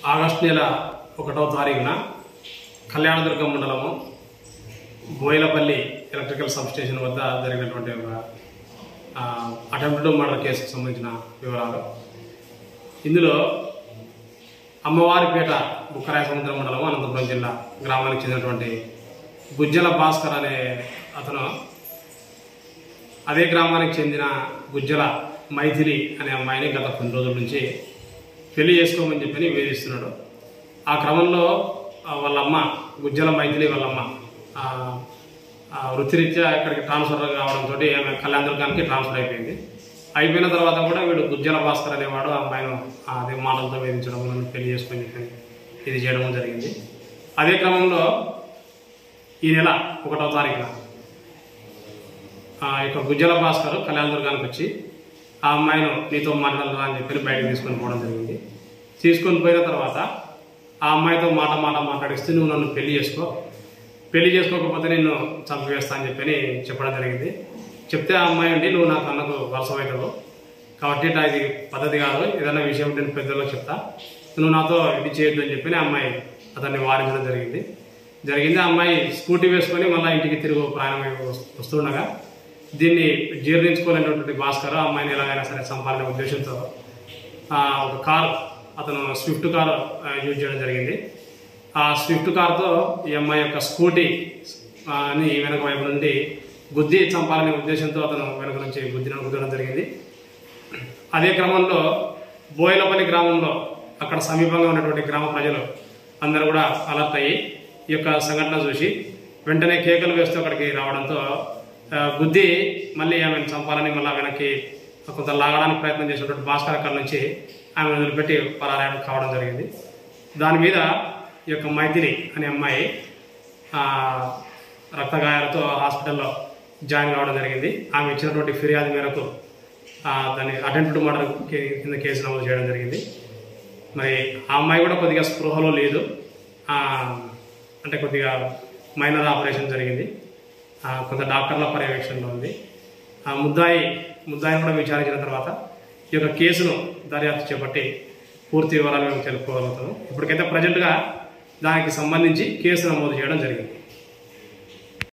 August నెల ఒకటో తారీఖున కళ్యాణదుర్గం మండలము బోయిలపల్లి ఎలక్ట్రికల్ సబ్స్టేషన్ వద్ద జరిగినటువంటి ఒక అటెంప్టెడ్ మర్డర్ కేసుకు సంబంధించిన వివరాలు ఇందులో అమ్మవారిపేట బుక్కరాయ సముద్రం మండలం అనంతపురం జిల్లా గ్రామానికి చెందినటువంటి గుజ్జల భాస్కర్ అనే అతను అదే గ్రామానికి చెందిన గుజ్జల మైథిలి అనే అమ్మాయిని గత కొన్ని రోజుల నుంచి పెళ్లి చేసుకోమని చెప్పని వేధిస్తున్నాడు ఆ క్రమంలో ఆ, వాళ్ళ అమ్మ గుజ్జల మైథిలి వాళ్ళ అమ్మ ఆ, ఆ, వృత్తిరీత్యా ఇక్కడికి ట్రాన్స్ఫర్ కావడంతో ఆమె కళ్యాణ దుర్గానికి ట్రాన్స్ఫర్ అయిపోయింది అయిపోయిన తర్వాత కూడా వీడు గుజ్జల భాస్కర్ అనేవాడు ఆ అమ్మాయిను ఆ, అదే మాటలతో వేధించడం నన్ను పెళ్లి చేసుకొని చెప్పని ఇది చేయడం జరిగింది అదే క్రమంలో ఈ నెల ఒకటో తారీఖున ఆ యొక్క గుజ్జల భాస్కర్ కళ్యాణ దుర్గానికి వచ్చి ఆ అమ్మాయిను నీతో మాట్లాడరా అని చెప్పి బయటకు తీసుకొని పోవడం జరిగింది తీసుకొని పోయిన తర్వాత ఆ అమ్మాయితో మాట మాట మాట్లాడిస్తే నువ్వు నన్ను పెళ్లి చేసుకో పెళ్లి చేసుకోకపోతే నిన్ను చంపివేస్తా అని చెప్పని చెప్పడం జరిగింది చెప్తే ఆ అమ్మాయి అండి నువ్వు నాకు అన్నకు వరుసమవుతావు కాబట్టి ఇట్లా ఇది పద్ధతి కాదు ఏదైనా విషయం ఉంటే నేను పెద్దలకు చెప్తా నువ్వు నాతో ఇది చేయొద్దు అని చెప్పి ఆ అమ్మాయి అతన్ని వారించడం జరిగింది జరిగింది ఆ అమ్మాయి స్కూటీ వేసుకొని మళ్ళీ ఇంటికి తిరుగు ప్రయాణం అయి వస్తు- వస్తుండగా దీన్ని జీర్ణించుకోలేనటువంటి భాస్కర్ ఆ అమ్మాయిని ఎలాగైనా సరే సంపాదన ఉద్దేశంతో ఆ, ఒక కార్ అతను స్విఫ్ట్ కార్ ఆ, యూజ్ చేయడం జరిగింది ఆ స్విఫ్ట్ కార్తో ఈ అమ్మాయి యొక్క స్కూటీ ఆ, ని వెనక వైపు నుండి గుద్ది చంపాలనే ఉద్దేశంతో అతను వెనక నుంచి గుద్దిన గుద్దడం జరిగింది అదే క్రమంలో బోయలపల్లి గ్రామంలో అక్కడ సమీపంగా ఉన్నటువంటి గ్రామ ప్రజలు అందరూ కూడా అలర్ట్ అయ్యి ఈ యొక్క సంఘటన చూసి వెంటనే కేకలు వేస్తూ అక్కడికి రావడంతో ఆ, గుద్ది మళ్ళీ ఆమెను చంపాలని మళ్ళీ వెనక్కి కొంత లాగడానికి ప్రయత్నం చేసినటువంటి భాస్కర్ అక్కడి నుంచి ఆమెను వదిలిపెట్టి పరారాయడం కావడం జరిగింది దాని మీద ఈ యొక్క మైథిలి అనే అమ్మాయి ఆ, రక్తగాయాలతో హాస్పిటల్లో జాయిన్ కావడం జరిగింది ఆమె ఇచ్చినటువంటి ఫిర్యాదు మేరకు ఆ, దాన్ని అటెంప్టెడ్ మర్డర్ కింద కేసు నమోదు చేయడం జరిగింది మరి ఆ అమ్మాయి కూడా కొద్దిగా స్పృహలో లేదు ఆ, అంటే కొద్దిగా మైనర్ ఆపరేషన్ జరిగింది ఆ, కొంత డాక్టర్ల పర్యవేక్షణలో ఉంది ఆ ముద్దాయి ముద్దాయిని కూడా విచారించిన తర్వాత ఈ యొక్క కేసును దర్యాప్తు చేపట్టి పూర్తి వివరాలు మేము తెలుపుకోగలుగుతాము ఇప్పటికైతే ప్రజెంట్గా దానికి సంబంధించి కేసు నమోదు చేయడం జరిగింది